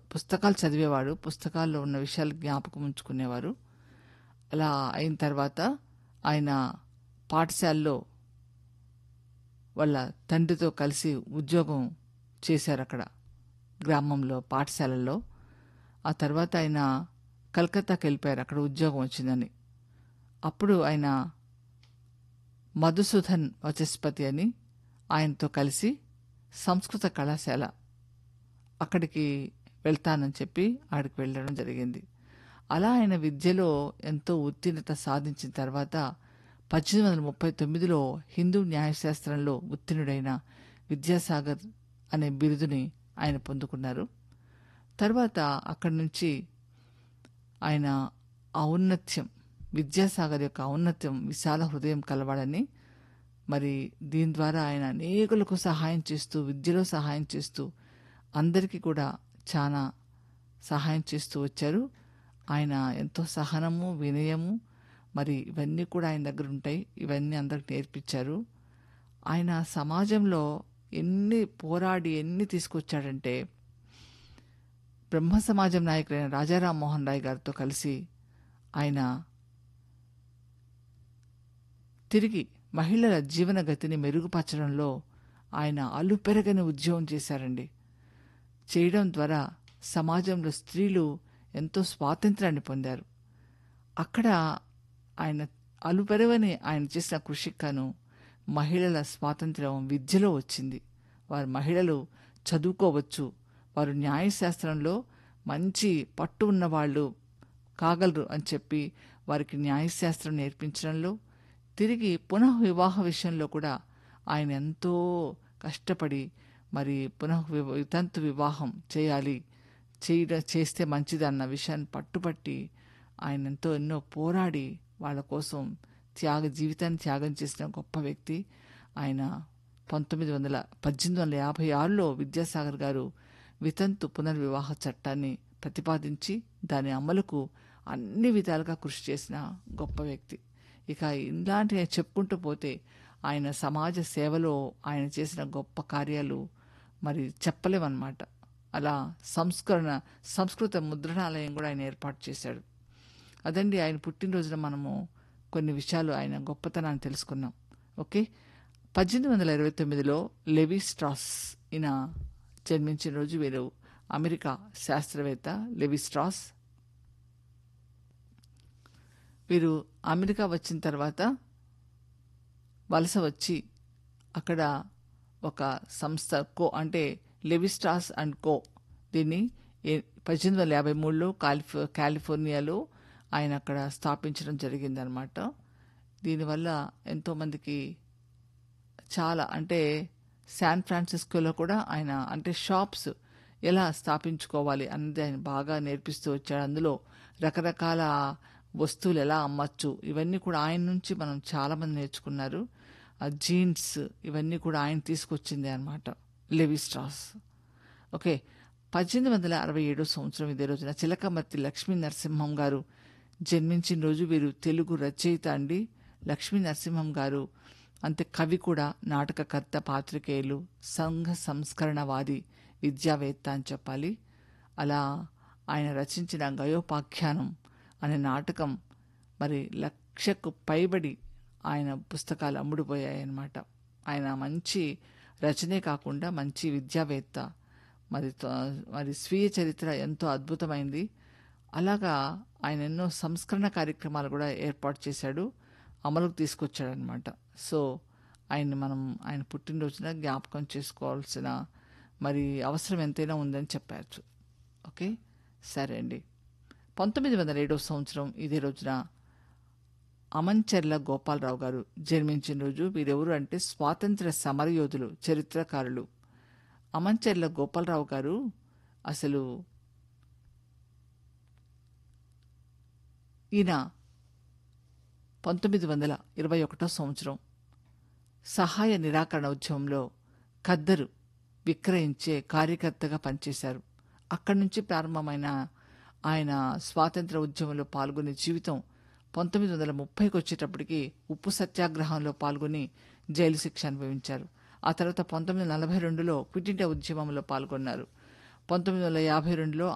పుస్తకాలు చదివేవాడు పుస్తకాల్లో ఉన్న విషయాలు జ్ఞాపకం ఉంచుకునేవారు అలా అయిన తర్వాత ఆయన పాఠశాలలో వాళ్ళ తండ్రితో కలిసి ఉద్యోగం చేశారు అక్కడ గ్రామంలో పాఠశాలల్లో ఆ తర్వాత ఆయన కలకత్తాకి వెళ్ళిపోయారు అక్కడ ఉద్యోగం వచ్చిందని అప్పుడు ఆయన మధుసూదన్ వచస్పతి అని ఆయనతో కలిసి సంస్కృత కళాశాల అక్కడికి వెళ్తానని చెప్పి ఆడికి వెళ్ళడం జరిగింది అలా ఆయన విద్యలో ఎంతో ఉత్తీర్ణత సాధించిన తర్వాత పద్దెనిమిది వందల ముప్పై తొమ్మిదిలో హిందూ న్యాయశాస్త్రంలో ఉత్తీర్ణుడైన విద్యాసాగర్ అనే బిరుదుని ఆయన పొందుకున్నారు తర్వాత అక్కడి నుంచి ఆయన ఔన్నత్యం విద్యాసాగర్ యొక్క ఔన్నత్యం విశాల హృదయం కలవాడని మరి దీని ద్వారా ఆయన అనేకులకు సహాయం చేస్తూ విద్యలో సహాయం చేస్తూ అందరికీ కూడా చాలా సహాయం చేస్తూ వచ్చారు ఆయన ఎంతో సహనము వినయము మరి ఇవన్నీ కూడా ఆయన దగ్గర ఉంటాయి ఇవన్నీ అందరికి నేర్పించారు ఆయన సమాజంలో ఎన్ని పోరాడి ఎన్ని తీసుకొచ్చాడంటే బ్రహ్మ సమాజం నాయకులైన రాజారాం మోహన్ రాయ్ గారితో కలిసి ఆయన తిరిగి మహిళల జీవన గతిని మెరుగుపరచడంలో ఆయన అలుపెరగని ఉద్యోగం చేశారండి చేయడం ద్వారా సమాజంలో స్త్రీలు ఎంతో స్వాతంత్రాన్ని పొందారు అక్కడ ఆయన అలుపెరగని ఆయన చేసిన కృషికను మహిళల స్వాతంత్ర్యం విద్యలో వచ్చింది వారు మహిళలు చదువుకోవచ్చు వారు న్యాయశాస్త్రంలో మంచి పట్టు ఉన్నవాళ్ళు కాగలరు అని చెప్పి వారికి న్యాయశాస్త్రం నేర్పించడంలో తిరిగి పునః వివాహ విషయంలో కూడా ఆయన ఎంతో కష్టపడి మరి పునః వివ- వితంతు వివాహం చేయాలి చేయడ చేస్తే మంచిది అన్న విషయాన్ని పట్టుపట్టి ఆయన ఎంతో ఎన్నో పోరాడి వాళ్ళ కోసం త్యాగ జీవితాన్ని త్యాగం చేసిన గొప్ప వ్యక్తి ఆయన పంతొమ్మిది వందల పద్దెనిమిది వందల యాభై ఆరులో విద్యాసాగర్ గారు వితంతు పునర్వివాహ చట్టాన్ని ప్రతిపాదించి దాని అమలుకు అన్ని విధాలుగా కృషి చేసిన గొప్ప వ్యక్తి ఇక ఇలాంటి చెప్పుకుంటూ పోతే ఆయన సమాజ సేవలో ఆయన చేసిన గొప్ప కార్యాలు మరి చెప్పలేమన్నమాట అలా సంస్కరణ సంస్కృత ముద్రణాలయం కూడా ఆయన ఏర్పాటు చేశాడు అదండి ఆయన పుట్టినరోజున మనము కొన్ని విషయాలు ఆయన గొప్పతనాన్ని తెలుసుకున్నాం ఓకే పద్దెనిమిది వందల ఇరవై తొమ్మిదిలో లెవి స్ట్రాస్ ఈయన జన్మించిన రోజు వీరు అమెరికా శాస్త్రవేత్త లెవి స్ట్రాస్ వీరు అమెరికా వచ్చిన తర్వాత వలస వచ్చి అక్కడ ఒక సంస్థ కో అంటే లెవిస్టాస్ అండ్ కో దీన్ని ఏ- పద్దెనిమిది వందల యాభై మూడులో కాలిఫో కాలిఫోర్నియాలో ఆయన అక్కడ స్థాపించడం జరిగిందనమాట దీనివల్ల ఎంతోమందికి చాలా అంటే శాన్ ఫ్రాన్సిస్కోలో కూడా ఆయన అంటే షాప్స్ ఎలా స్థాపించుకోవాలి అన్నది ఆయన బాగా నేర్పిస్తూ వచ్చాడు అందులో రకరకాల వస్తువులు ఎలా అమ్మచ్చు ఇవన్నీ కూడా ఆయన నుంచి మనం చాలామంది నేర్చుకున్నారు ఆ జీన్స్ ఇవన్నీ కూడా ఆయన తీసుకొచ్చింది అనమాట లెవిస్ట్రాస్ ఓకే పద్దెనిమిది వందల అరవై ఏడో సంవత్సరం ఇదే రోజున చిలకమర్తి లక్ష్మీ నరసింహం గారు జన్మించిన రోజు వీరు తెలుగు రచయిత అండి లక్ష్మీ నరసింహం గారు అంతే కవి కూడా నాటకకర్త పాత్రికేయులు సంఘ సంస్కరణవాది విద్యావేత్త అని చెప్పాలి అలా ఆయన రచించిన గయోపాఖ్యానం అనే నాటకం మరి లక్షకు పైబడి ఆయన పుస్తకాలు అమ్ముడుపోయాయన్నమాట ఆయన మంచి రచనే కాకుండా మంచి విద్యావేత్త మరి త- మరి స్వీయ చరిత్ర ఎంతో అద్భుతమైంది అలాగా ఆయన ఎన్నో సంస్కరణ కార్యక్రమాలు కూడా ఏర్పాటు చేశాడు అమలుకు తీసుకొచ్చాడనమాట సో ఆయన్ని మనం ఆయన పుట్టినరోజున జ్ఞాపకం చేసుకోవాల్సిన మరి అవసరం ఎంతైనా ఉందని చెప్పారు ఓకే సరే అండి పంతొమ్మిది వందల ఏడవ సంవత్సరం ఇదే రోజున అమంచెర్ల గోపాలరావు గారు జన్మించిన రోజు వీరెవరు అంటే స్వాతంత్ర సమరయోధులు చరిత్రకారులు అమంచెర్ల గోపాలరావు గారు అసలు ఈయన పంతొమ్మిది వందల ఇరవై ఒకటో సంవత్సరం సహాయ నిరాకరణ ఉద్యమంలో ఖద్దరు విక్రయించే కార్యకర్తగా పనిచేశారు అక్కడి నుంచి ప్రారంభమైన ఆయన స్వాతంత్ర ఉద్యమంలో పాల్గొనే జీవితం పంతొమ్మిది వందల ముప్పైకి వచ్చేటప్పటికి ఉప్పు సత్యాగ్రహంలో పాల్గొని జైలు శిక్ష అనుభవించారు ఆ తర్వాత పంతొమ్మిది వందల నలభై రెండులో క్విట్ ఇండియా ఉద్యమంలో పాల్గొన్నారు పంతొమ్మిది వందల యాభై రెండులో